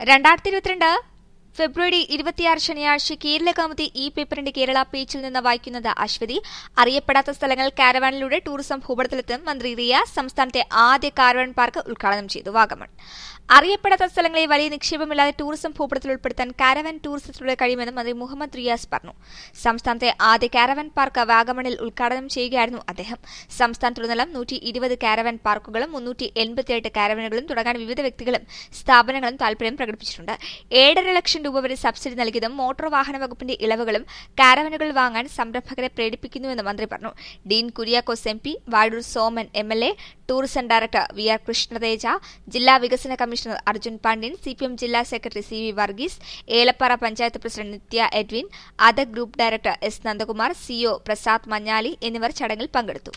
രണ്ടായിരത്തി ഇരുപത്തിരണ്ട് ഫെബ്രുവരി ഇരുപത്തിയാറ് ശനിയാഴ്ച കേരള കൗമുദി ഈ പേപ്പറിന്റെ കേരള പേജിൽ നിന്ന് വായിക്കുന്നത് അശ്വതി അറിയപ്പെടാത്ത സ്ഥലങ്ങൾ കാരവാനിലൂടെ ടൂറിസം ഭൂപടത്തിലെത്തും മന്ത്രി റിയാസ് സംസ്ഥാനത്തെ ആദ്യ കാരവാൻ പാർക്ക് ഉദ്ഘാടനം ചെയ്തു വാഗമൺ അറിയപ്പെടാത്ത സ്ഥലങ്ങളെ വലിയ നിക്ഷേപമില്ലാതെ ടൂറിസം ഭൂപടത്തിൽ ഉൾപ്പെടുത്താൻ കാരവാൻ ടൂറിസത്തിലൂടെ കഴിയുമെന്ന് മന്ത്രി മുഹമ്മദ് റിയാസ് പറഞ്ഞു സംസ്ഥാനത്തെ ആദ്യ കാരവാൻ പാർക്ക് വാഗമണിൽ ഉദ്ഘാടനം ചെയ്യുകയായിരുന്നു അദ്ദേഹം സംസ്ഥാനത്തുടനീളം നൂറ്റി ഇരുപത് കാരവാൻ പാർക്കുകളും മുന്നൂറ്റി എൺപത്തിയെട്ട് കാരവാനുകളും തുടങ്ങാൻ വിവിധ വ്യക്തികളും സ്ഥാപനങ്ങളും താൽപര്യം പ്രകടിപ്പിച്ചിട്ടുണ്ട് ഏഴര ലക്ഷം രൂപ വരെ സബ്സിഡി നൽകിയതും മോട്ടോർ വാഹന വകുപ്പിന്റെ ഇളവുകളും കാരവനുകൾ വാങ്ങാൻ സംരംഭകരെ പ്രേരിപ്പിക്കുന്നുവെന്ന് മന്ത്രി പറഞ്ഞു Dean Kuriakose M P Vazhoor Soman M L A tourism director V R Krishnateja ജില്ലാ വികസന commissioner Arjun Pandian C P M ജില്ലാ secretary C V Varghese Elappara panchayat president Nithya Edwin അതക് group director S Nandakumar C O Prasad Manjali എന്നിവർ ചടങ്ങിൽ പങ്കെടുത്തു